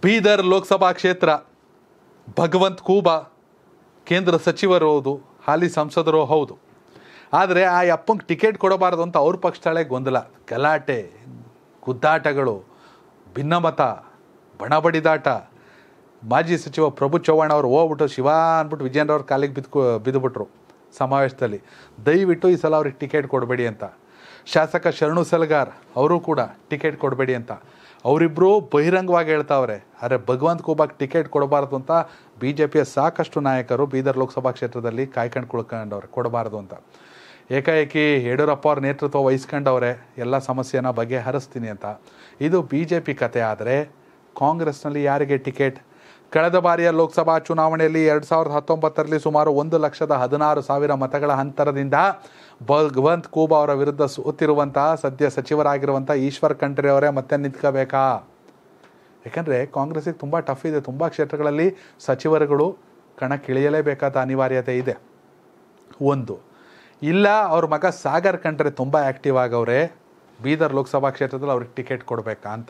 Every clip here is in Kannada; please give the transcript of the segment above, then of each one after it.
ಬೀದರ್ ಲೋಕಸಭಾ ಕ್ಷೇತ್ರ ಭಗವಂತ್ ಕೂಬಾ ಕೇಂದ್ರ ಸಚಿವರು ಹೌದು ಹಾಲಿ ಸಂಸದರು ಹೌದು ಆದರೆ ಆ ಅಪ್ಪಂಗೆ ಟಿಕೆಟ್ ಕೊಡಬಾರ್ದು ಅಂತ ಅವ್ರ ಪಕ್ಷದಳೆ ಗೊಂದಲ ಗಲಾಟೆ ಗುದ್ದಾಟಗಳು ಭಿನ್ನಮತ ಬಣಬಡಿದಾಟ ಮಾಜಿ ಸಚಿವ ಪ್ರಭು ಚವ್ಹಾಣ್ ಅವರು ಹೋಗ್ಬಿಟ್ಟು ಶಿವ ಅಂದ್ಬಿಟ್ಟು ವಿಜಯೇಂದ್ರ ಅವ್ರ ಕಾಲಿಗೆ ಬಿದ್ದು ಬಿದ್ದುಬಿಟ್ರು ಸಮಾವೇಶದಲ್ಲಿ ದಯವಿಟ್ಟು ಈ ಸಲ ಅವ್ರಿಗೆ ಟಿಕೆಟ್ ಕೊಡಬೇಡಿ ಅಂತ ಶಾಸಕ ಶರಣು ಸಲಗಾರ್ ಅವರು ಕೂಡ ಟಿಕೆಟ್ ಕೊಡಬೇಡಿ ಅಂತ ಅವರಿಬ್ಬರು ಬಹಿರಂಗವಾಗಿ ಹೇಳ್ತಾವ್ರೆ ಆದರೆ ಭಗವಂತ ಕೂಬಾಗ್ ಟಿಕೆಟ್ ಕೊಡಬಾರ್ದು ಅಂತ ಬಿ ಜೆ ಪಿಯ ಸಾಕಷ್ಟು ನಾಯಕರು ಬೀದರ್ ಲೋಕಸಭಾ ಕ್ಷೇತ್ರದಲ್ಲಿ ಕಾಯ್ಕೊಂಡು ಕುಳ್ಕೊಂಡವ್ರೆ ಕೊಡಬಾರ್ದು ಅಂತ ಏಕಾಏಕಿ ಯಡಿಯೂರಪ್ಪ ಅವ್ರ ನೇತೃತ್ವ ವಹಿಸ್ಕೊಂಡವ್ರೆ ಎಲ್ಲ ಸಮಸ್ಯೆನ ಬಗೆಹರಿಸ್ತೀನಿ ಅಂತ ಇದು ಬಿ ಜೆ ಪಿ ಕತೆ ಆದರೆ ಕಾಂಗ್ರೆಸ್ನಲ್ಲಿ ಯಾರಿಗೆ ಟಿಕೆಟ್ ಕಳೆದ ಬಾರಿಯ ಲೋಕಸಭಾ ಚುನಾವಣೆಯಲ್ಲಿ ಎರಡು ಸಾವಿರದ ಹತ್ತೊಂಬತ್ತರಲ್ಲಿ ಸುಮಾರು ಒಂದು ಲಕ್ಷದ ಹದಿನಾರು ಸಾವಿರ ಮತಗಳ ಅಂತರದಿಂದ ಭಗವಂತ್ ಕೂಬಾ ಅವರ ವಿರುದ್ಧ ಸೋತಿರುವಂತಹ ಸದ್ಯ ಸಚಿವರಾಗಿರುವಂಥ ಈಶ್ವರ್ ಖಂಡ್ರೆ ಅವರೇ ಮತ್ತೆ ನಿಂತ್ಕೋಬೇಕಾ ಯಾಕಂದರೆ ಕಾಂಗ್ರೆಸ್ಸಿಗೆ ತುಂಬ ಟಫ್ ಇದೆ ತುಂಬ ಕ್ಷೇತ್ರಗಳಲ್ಲಿ ಸಚಿವರುಗಳು ಕಣಕ್ಕಿಳಿಯಲೇಬೇಕಾದ ಅನಿವಾರ್ಯತೆ ಇದೆ ಒಂದು ಇಲ್ಲ ಅವ್ರ ಮಗ ಸಾಗರ್ ಕಂಡ್ರೆ ತುಂಬ ಆ್ಯಕ್ಟಿವ್ ಆಗವ್ರೆ ಬೀದರ್ ಲೋಕಸಭಾ ಕ್ಷೇತ್ರದಲ್ಲಿ ಅವ್ರಿಗೆ ಟಿಕೆಟ್ ಕೊಡಬೇಕಾ ಅಂತ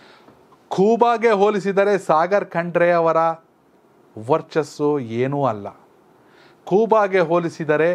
ಖೂಬಾಗೆ ಹೋಲಿಸಿದರೆ ಸಾಗರ್ ಖಂಡ್ರೆ ಅವರ ವರ್ಚಸ್ಸು ಏನೂ ಅಲ್ಲ ಖೂಬಾಗೆ ಹೋಲಿಸಿದರೆ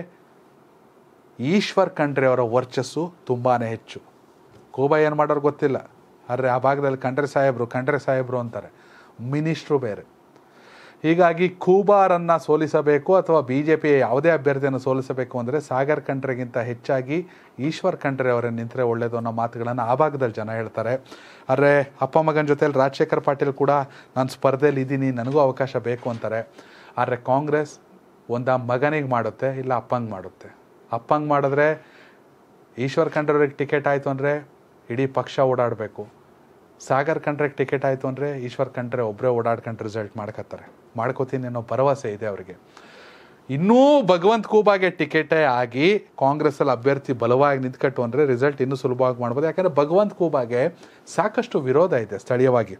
ಈಶ್ವರ್ ಖಂಡ್ರೆ ಅವರ ವರ್ಚಸ್ಸು ತುಂಬಾ ಹೆಚ್ಚು ಖೂಬಾ ಏನು ಮಾಡೋರು ಗೊತ್ತಿಲ್ಲ ಆದರೆ ಆ ಭಾಗದಲ್ಲಿ ಖಂಡ್ರೆ ಸಾಹೇಬರು ಖಂಡ್ರೆ ಸಾಹೇಬರು ಅಂತಾರೆ ಮಿನಿಸ್ಟ್ರು ಬೇರೆ ಹೀಗಾಗಿ ಖೂಬಾರನ್ನು ಸೋಲಿಸಬೇಕು ಅಥವಾ ಬಿ ಜೆ ಪಿಯ ಯಾವುದೇ ಅಭ್ಯರ್ಥಿಯನ್ನು ಸೋಲಿಸಬೇಕು ಅಂದರೆ ಸಾಗರ್ ಖಂಡ್ರೆಗಿಂತ ಹೆಚ್ಚಾಗಿ ಈಶ್ವರ್ ಖಂಡ್ರೆ ಅವರನ್ನು ನಿಂತರೆ ಒಳ್ಳೆಯದು ಅನ್ನೋ ಮಾತುಗಳನ್ನು ಆ ಭಾಗದಲ್ಲಿ ಜನ ಹೇಳ್ತಾರೆ ಆದರೆ ಅಪ್ಪ ಮಗನ ಜೊತೆಲಿ ರಾಜಶೇಖರ್ ಪಾಟೀಲ್ ಕೂಡ ನಾನು ಸ್ಪರ್ಧೆಯಲ್ಲಿ ಇದ್ದೀನಿ ನನಗೂ ಅವಕಾಶ ಬೇಕು ಅಂತಾರೆ ಆದರೆ ಕಾಂಗ್ರೆಸ್ ಒಂದ ಮಗನಿಗೆ ಮಾಡುತ್ತೆ ಇಲ್ಲ ಅಪ್ಪಂಗೆ ಮಾಡುತ್ತೆ ಅಪ್ಪಂಗೆ ಮಾಡಿದ್ರೆ ಈಶ್ವರ್ ಖಂಡ್ರೆ ಅವ್ರಿಗೆ ಟಿಕೆಟ್ ಆಯಿತು ಅಂದರೆ ಇಡೀ ಪಕ್ಷ ಓಡಾಡಬೇಕು ಸಾಗರ್ ಖಂಡ್ರೆಗೆ ಟಿಕೆಟ್ ಆಯಿತು ಅಂದರೆ ಈಶ್ವರ್ ಖಂಡ್ರೆ ಒಬ್ಬರೇ ಓಡಾಡ್ಕೊಂಡು ರಿಸಲ್ಟ್ ಮಾಡ್ಕೊತಾರೆ ಮಾಡ್ಕೋತೀನಿ ಅನ್ನೋ ಭರವಸೆ ಇದೆ ಅವರಿಗೆ ಇನ್ನೂ ಭಗವಂತ್ ಕೂಬಾಗೆ ಟಿಕೆಟೇ ಆಗಿ ಕಾಂಗ್ರೆಸ್ಸಲ್ಲಿ ಅಭ್ಯರ್ಥಿ ಬಲವಾಗಿ ನಿಂತ್ಕಟ್ಟು ಅಂದರೆ ರಿಸಲ್ಟ್ ಇನ್ನೂ ಸುಲಭವಾಗಿ ಮಾಡ್ಬೋದು ಯಾಕಂದರೆ ಭಗವಂತ್ ಕೂಬಾಗೆ ಸಾಕಷ್ಟು ವಿರೋಧ ಇದೆ ಸ್ಥಳೀಯವಾಗಿ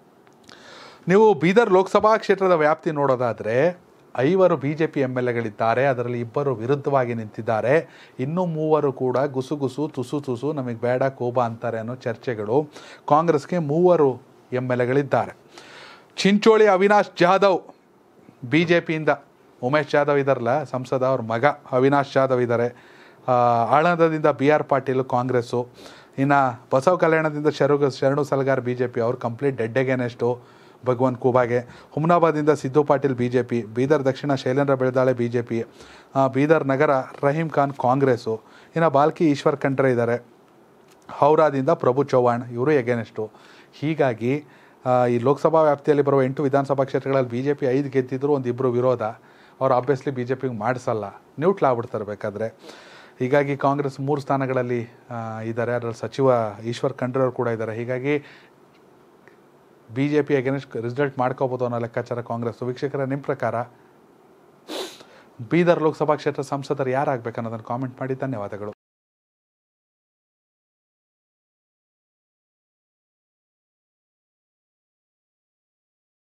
ನೀವು ಬೀದರ್ ಲೋಕಸಭಾ ಕ್ಷೇತ್ರದ ವ್ಯಾಪ್ತಿ ನೋಡೋದಾದರೆ ಐವರು B J P M L ಎಗಳಿದ್ದಾರೆ ಅದರಲ್ಲಿ ಇಬ್ಬರು ವಿರುದ್ಧವಾಗಿ ನಿಂತಿದ್ದಾರೆ ಇನ್ನೂ ಮೂವರು ಕೂಡ ಗುಸುಗುಸು ತುಸು ತುಸು ನಮಗೆ ಬೇಡ ಕೋಬಾ ಅಂತಾರೆ ಅನ್ನೋ ಚರ್ಚೆಗಳು ಕಾಂಗ್ರೆಸ್ಗೆ ಮೂವರು ಎಮ್ ಎಲ್ ಎಗಳಿದ್ದಾರೆ ಚಿಂಚೋಳಿ ಅವಿನಾಶ್ ಜಾಧವ್ ಬಿ ಜೆ ಪಿಯಿಂದ ಉಮೇಶ್ ಜಾಧವ್ ಇದಾರಲ್ಲ ಸಂಸದ ಅವ್ರ ಮಗ ಅವಿನಾಶ್ ಜಾಧವ್ ಇದ್ದಾರೆ ಆ, ಆಳಂದದಿಂದ ಬಿ ಆರ್ ಪಾಟೀಲ್ ಕಾಂಗ್ರೆಸ್ಸು ಇನ್ನು ಬಸವ ಕಲ್ಯಾಣದಿಂದ ಶರು Sharanu Salagar B J P ಅವ್ರು ಕಂಪ್ಲೀಟ್ ಡೆಡ್ ಅಗೇನೆಸ್ಟು ಭಗವಂತ್ ಕೂಬಾಗೆ ಹುಮ್ನಾಬಾದಿಂದ Siddu Patil B J P Bidar ದಕ್ಷಿಣ Shailendra Beldale B J P Bidar ನಗರ ರಹೀಂ ಖಾನ್ ಕಾಂಗ್ರೆಸ್ಸು ಇನ್ನು ಬಾಲ್ಕಿ ಈಶ್ವರ್ ಖಂಡ್ರೆ ಇದ್ದಾರೆ ಹೌರಾದಿಂದ ಪ್ರಭು ಚೌಹಾಣ್ ಇವರು ಎಗೇನೆಸ್ಟು ಹೀಗಾಗಿ ಆ, ಈ ಲೋಕಸಭಾ ವ್ಯಾಪ್ತಿಯಲ್ಲಿ ಬರುವ ಎಂಟು ವಿಧಾನಸಭಾ ಕ್ಷೇತ್ರಗಳಲ್ಲಿ ಬಿ ಜೆ ಪಿ ಐದು ಗೆದ್ದಿದ್ರು ಒಂದು ಇಬ್ಬರು ವಿರೋಧ ಅವ್ರು ಆಬ್ವಿಯಸ್ಲಿ ಬಿ ಜೆ ಪಿಗೆ ಮಾಡಿಸಲ್ಲ ನ್ಯೂಟ್ಲ್ ಆಗ್ಬಿಡ್ತಾರೆ ಬೇಕಾದ್ರೆ ಹೀಗಾಗಿ ಕಾಂಗ್ರೆಸ್ ಮೂರು ಸ್ಥಾನಗಳಲ್ಲಿ ಆ, ಇದ್ದಾರೆ ಅದರಲ್ಲಿ ಸಚಿವ ಈಶ್ವರ್ ಖಂಡ್ರೆ ಅವರು ಕೂಡ ಇದ್ದಾರೆ ಹೀಗಾಗಿ B J P against result ಮಾಡ್ಕೋಬೋದು ಅನ್ನೋ ಲೆಕ್ಕಾಚಾರ ಕಾಂಗ್ರೆಸ್ ವೀಕ್ಷಕರ ನಿಮ್ಮ ಪ್ರಕಾರ ಬೀದರ್ ಲೋಕಸಭಾ ಕ್ಷೇತ್ರ ಸಂಸದರು ಯಾರಾಗಬೇಕು ಅನ್ನೋದನ್ನು ಕಾಮೆಂಟ್ ಮಾಡಿ ಧನ್ಯವಾದಗಳು